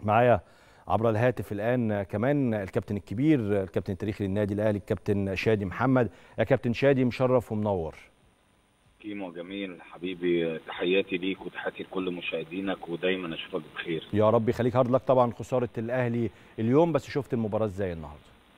معايا عبر الهاتف الان كمان الكابتن الكبير الكابتن التاريخي للنادي الاهلي الكابتن شادي محمد يا كابتن شادي مشرف ومنور كيمو جميل حبيبي تحياتي ليك وتحياتي لكل مشاهدينك ودايما اشوفك بخير يا رب يخليك هارد لك طبعا خساره الاهلي اليوم بس شفت المباراه ازاي النهارده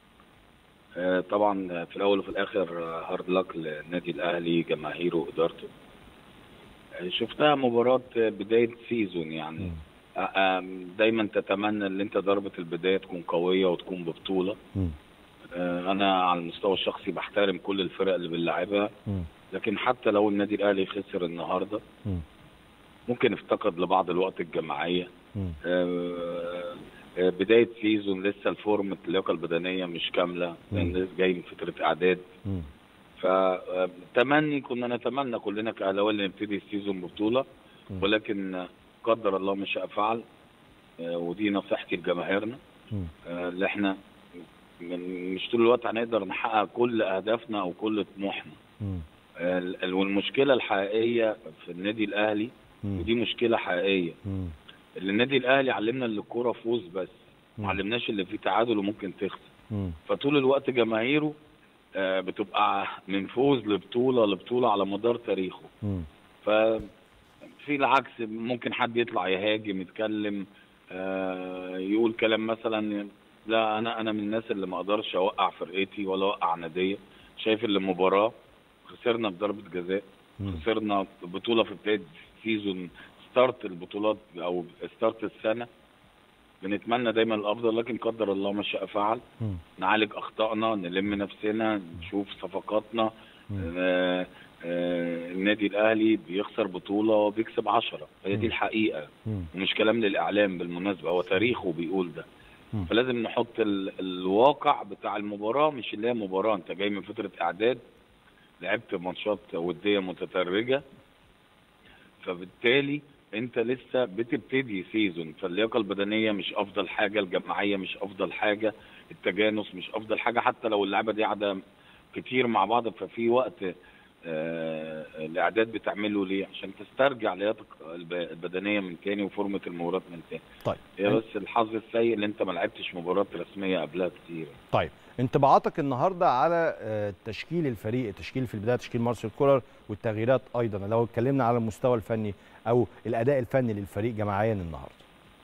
آه، طبعا في الاول وفي الاخر هارد لك للنادي الاهلي جماهيره وادارته آه، شفتها مباراه بدايه سيزون يعني آه، آه، دايما تتمنى ان انت ضربه البدايه تكون قويه وتكون ببطوله مم. آه، انا على المستوى الشخصي بحترم كل الفرق اللي بنلعبها مم. لكن حتى لو النادي الاهلي خسر النهارده مم. ممكن افتقد لبعض الوقت الجماعيه مم. آه، آه، بدايه سيزون لسه الفورم اللياقه البدنيه مش كامله لان لسه جاي من فتره اعداد مم. فتمني كنا نتمنى كلنا كاهلاويه ان نبتدي السيزون ببطوله مم. ولكن آه، قدر الله ما شاء فعل آه، ودي نصيحتي لجماهيرنا مم. آه، اللي احنا من- مش طول الوقت هنقدر نحقق كل اهدافنا او كل طموحنا مم. آه، ال- والمشكله الحقيقيه في النادي الاهلي مم. ودي مشكله حقيقيه مم. اللي النادي الاهلي علمنا ان الكوره فوز بس ما علمناش اللي فيه تعادل وممكن تخسر مم. فطول الوقت جماهيره آه، بتبقى من فوز لبطوله لبطوله على مدار تاريخه مم. ففي العكس ممكن حد يطلع يهاجم يتكلم آه، يقول كلام مثلا لا انا انا من الناس اللي ما اقدرش اوقع فرقتي ولا اوقع ناديه شايف اللي مباراه خسرنا بضربه جزاء مم. خسرنا بطوله في بدايه سيزون ستارت البطولات او ستارت السنه بنتمنى دايما الافضل لكن قدر الله ما شاء فعل مم. نعالج اخطائنا نلم نفسنا نشوف صفقاتنا مم. آه آه النادي الاهلي بيخسر بطوله وبيكسب عشرة هي دي مم. الحقيقه مم. ومش كلام للاعلام بالمناسبه هو تاريخه بيقول ده مم. فلازم نحط ال... الواقع بتاع المباراه مش اللي هي مباراه انت جاي من فتره اعداد لعبت ماتشات وديه متدرجه فبالتالي انت لسه بتبتدي سيزون فاللياقه البدنيه مش افضل حاجه الجماعيه مش افضل حاجه التجانس مش افضل حاجه حتى لو اللعبه دي قاعده كتير مع بعض ففي وقت آه، الاعداد بتعمله ليه عشان تسترجع لياقتك الب- البدنيه من تاني وفورمه المباراه من تاني طيب هي بس الحظ السيء اللي انت ما لعبتش مباراه رسميه قبلها كتير طيب انطباعاتك النهارده على آه، تشكيل الفريق التشكيل في البدايه تشكيل مارسيل كولر والتغييرات ايضا لو اتكلمنا على المستوى الفني او الاداء الفني للفريق جماعيا النهارده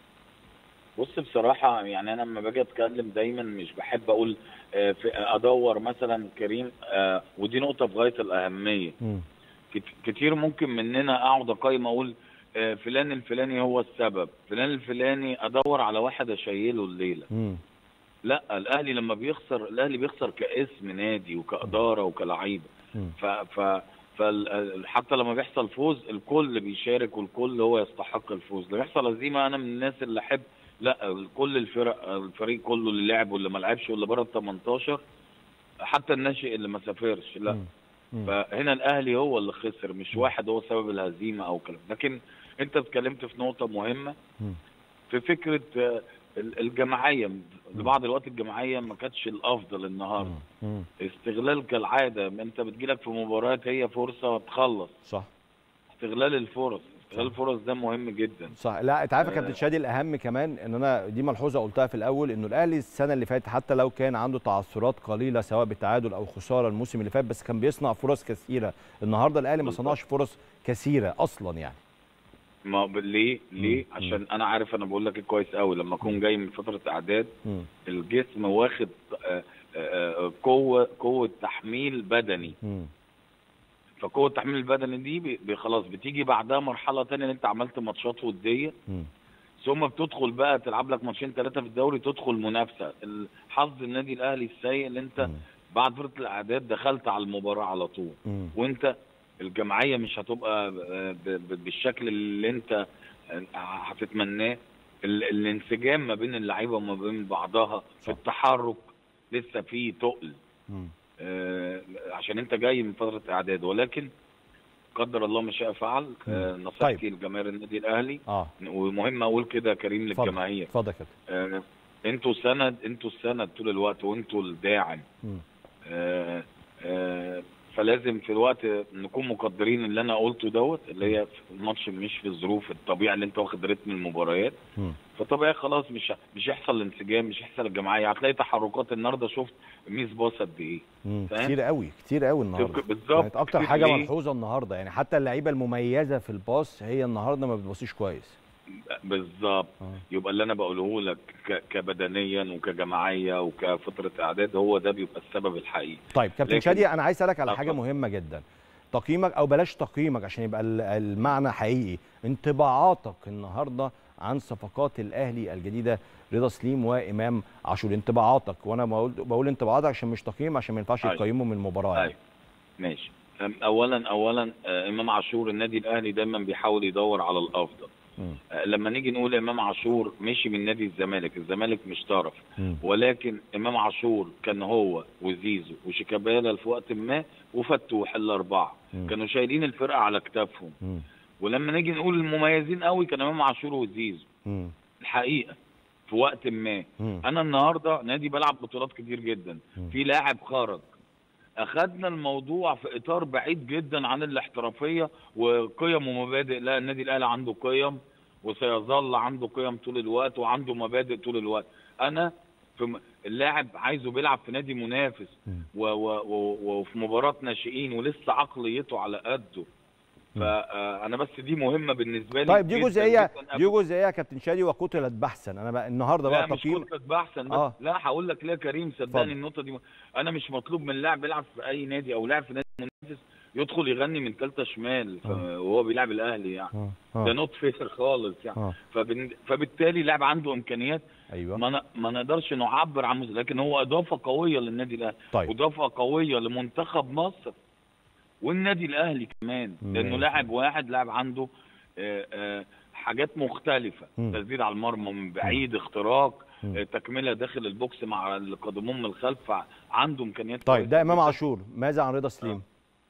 بص بصراحة يعني أنا لما باجي أتكلم دايما مش بحب أقول آه، في- أدور مثلا كريم آه، ودي نقطة في غاية الأهمية مم. كت- كتير ممكن مننا أقعد أقيم أقول آه، فلان الفلاني هو السبب فلان الفلاني أدور على واحد أشيله الليلة مم. لا الأهلي لما بيخسر الأهلي بيخسر كاسم نادي وكإدارة وكلعيبة مم. ف ف فال- حتى لما بيحصل فوز الكل بيشارك والكل هو يستحق الفوز لما يحصل هزيمه انا من الناس اللي احب لا كل الفرق الفريق كله اللي لعب واللي ما لعبش واللي بره ال 18 حتى الناشئ اللي ما سافرش لا مم. مم. فهنا الاهلي هو اللي خسر مش واحد هو سبب الهزيمه او كلام لكن انت اتكلمت في نقطه مهمه مم. في فكره آه، ال- الجماعيه لبعض الوقت الجماعيه ما كانتش الافضل النهارده مم. استغلال كالعاده انت بتجيلك في مباريات هي فرصه تخلص صح استغلال الفرص استغلال الفرص ده مهم جدا صح لا انت عارف يا آه. كابتن شادي الاهم كمان ان انا دي ملحوظه قلتها في الاول انه الاهلي السنه اللي فاتت حتى لو كان عنده تعثرات قليله سواء بالتعادل او خساره الموسم اللي فات بس كان بيصنع فرص كثيره النهارده الاهلي ما بالظبط. صنعش فرص كثيره اصلا يعني ما ب- ليه ليه مم. عشان انا عارف انا بقول لك إيه كويس قوي لما اكون جاي من فتره اعداد مم. الجسم واخد آه، آه، آه، قوه قوه تحميل بدني مم. فقوه التحميل البدني دي بي- بي- خلاص بتيجي بعدها مرحله تانية ان انت عملت ماتشات وديه مم. ثم بتدخل بقى تلعب لك ماتشين ثلاثه في الدوري تدخل منافسه الحظ النادي الاهلي السيء اللي انت مم. بعد فتره الاعداد دخلت على المباراه على طول مم. وانت الجماعيه مش هتبقى ب- ب- بالشكل اللي انت هتتمناه ال- الانسجام ما بين اللعيبه وما بين بعضها في صح. التحرك لسه في تقل مم. آه، عشان انت جاي من فتره اعداد ولكن قدر الله ما شاء فعل آه، نصيحتي لجماهير النادي الاهلي اه ومهم اقول كده يا كريم اتفضل. للجماهير اتفضل يا كابتن آه، انتوا سند انتوا السند طول الوقت وانتوا الداعم مم. آه، آه، فلازم في الوقت نكون مقدرين اللي انا قلته دوت اللي هي في الماتش مش في الظروف الطبيعي اللي انت واخد رتم المباريات مم. فطبيعي خلاص مش مش هيحصل الانسجام مش هيحصل الجماعيه هتلاقي تحركات النهارده شفت ميس باص قد ايه مم. فاهم؟ كتير قوي كتير قوي النهارده تفك- بالظبط كانت اكتر كتير حاجه ليه؟ ملحوظه النهارده يعني حتى اللعيبه المميزه في الباص هي النهارده ما بتبصيش كويس بالظبط آه. يبقى اللي انا بقوله لك ك- كبدنيا وكجماعيه وكفتره اعداد هو ده بيبقى السبب الحقيقي طيب كابتن لكن- شادي انا عايز اسالك على آه، حاجه اتفضل. مهمه جدا تقييمك او بلاش تقييمك عشان يبقى ال- المعنى حقيقي انطباعاتك النهارده عن صفقات الاهلي الجديده رضا سليم وامام عاشور انطباعاتك وانا بقول بقول انطباعاتك عشان مش تقييم عشان ما ينفعش أيوة. يقيموا من المباراه يعني. ايوه ماشي أم- اولا اولا آه، امام عاشور النادي الاهلي دايما بيحاول يدور على الافضل مم. آه، لما نيجي نقول امام عاشور مشي من نادي الزمالك الزمالك مش طرف مم. ولكن امام عاشور كان هو وزيزو وشيكابالا في وقت ما وفتوح الاربعه مم. كانوا شايلين الفرقه على كتافهم مم. ولما نيجي نقول المميزين قوي كان امام عاشور وزيزو مم. الحقيقه في وقت ما مم. انا النهارده نادي بلعب بطولات كتير جدا مم. في لاعب خرج اخدنا الموضوع في اطار بعيد جدا عن الاحترافيه وقيم ومبادئ لا النادي الاهلي عنده قيم وسيظل عنده قيم طول الوقت وعنده مبادئ طول الوقت انا في م- اللاعب عايزه بيلعب في نادي منافس مم. و و و وفي مباراه ناشئين ولسه عقليته على قده فانا بس دي مهمه بالنسبه لي طيب دي جداً جزئيه جداً دي جزئيه يا كابتن شادي وقتلت بحثا انا بقى النهارده لا بقى مش تقييم كتلة بحثا بس آه. لا هقول لك ليه يا كريم اتفضل. صدقني النقطه دي م- انا مش مطلوب من لاعب بيلعب في اي نادي او لاعب في نادي منافس يدخل يغني من ثالثه شمال ف- آه. وهو بيلعب الاهلي يعني آه. ده آه. نوت فير خالص يعني آه. فبن... فبالتالي لاعب عنده امكانيات ايوه ما, ن... ما نقدرش نعبر عن مز- لكن هو اضافه قويه للنادي الاهلي طيب واضافه قويه لمنتخب مصر والنادي الاهلي كمان لانه ماشي. لاعب واحد لاعب عنده آه، آه، حاجات مختلفه مم. تسديد على المرمى من بعيد اختراق مم. آه، تكمله داخل البوكس مع القادمون من الخلف عنده امكانيات طيب كويسة ده امام جداً. عاشور ماذا عن رضا سليم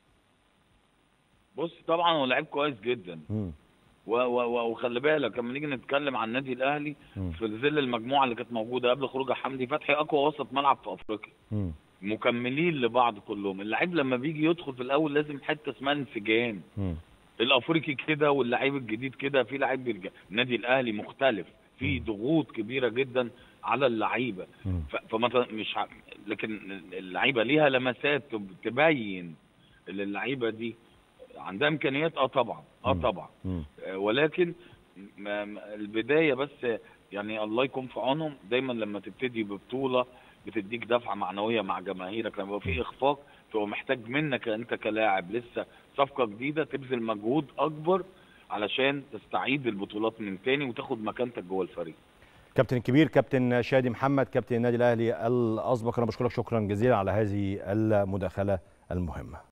بص طبعا هو لعيب كويس جدا مم. و- و- و- وخلي بالك لما نيجي نتكلم عن النادي الاهلي مم. في ظل المجموعه اللي كانت موجوده قبل خروج حمدي فتحي اقوى وسط ملعب في افريقيا مم. مكملين لبعض كلهم اللعيب لما بيجي يدخل في الاول لازم حته اسمها انسجام مم. الافريقي كده واللعيب الجديد كده في لعيب بيرجع النادي الاهلي مختلف في ضغوط كبيره جدا على اللعيبه مم. ف- فما ت- مش ع- لكن اللعيبه ليها لمسات تب- تبين ان اللعيبه دي عندها امكانيات اه طبعا اه مم. طبعا مم. آه، ولكن ما- ما- البدايه بس يعني الله يكون في عونهم دايما لما تبتدي ببطوله بتديك دفعه معنويه مع جماهيرك لما يبقى في اخفاق تبقى محتاج منك انت كلاعب لسه صفقه جديده تبذل مجهود اكبر علشان تستعيد البطولات من تاني وتاخد مكانتك جوه الفريق كابتن الكبير كابتن شادي محمد كابتن النادي الاهلي الاسبق انا بشكرك شكرا جزيلا على هذه المداخله المهمه